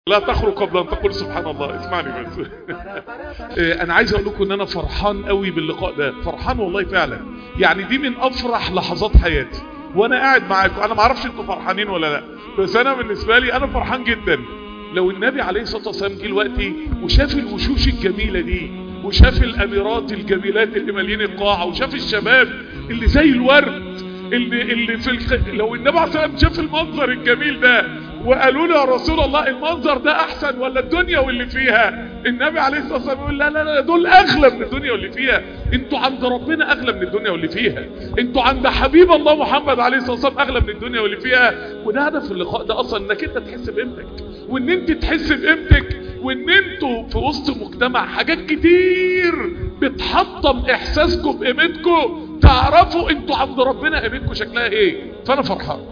لا تخرج قبل ان تقول سبحان الله اسمعني بس إيه، انا عايز اقول لكم ان انا فرحان قوي باللقاء ده فرحان والله فعلا يعني دي من افرح لحظات حياتي وانا قاعد معاكم انا ما اعرفش انتوا فرحانين ولا لا بس انا بالنسبه لي انا فرحان جدا لو النبي عليه الصلاه والسلام جه دلوقتي وشاف الوشوش الجميله دي وشاف الاميرات الجميلات اللي مالين القاعه وشاف الشباب اللي زي الورد اللي اللي في الخ... لو النبي عليه الصلاه والسلام شاف المنظر الجميل ده وقالوا له يا رسول الله المنظر ده احسن ولا الدنيا واللي فيها النبي عليه الصلاه والسلام يقول لا لا لا دول اغلى من الدنيا واللي فيها انتوا عند ربنا اغلى من الدنيا واللي فيها انتوا عند حبيب الله محمد عليه الصلاه والسلام اغلى من الدنيا واللي فيها وده هدف اللقاء ده اصلا انك انت تحس بقيمتك وان انت تحس بقيمتك وان انتوا في وسط مجتمع حاجات كتير بتحطم احساسكم بقيمتكم تعرفوا انتوا عند ربنا قيمتكم شكلها ايه فانا فرحان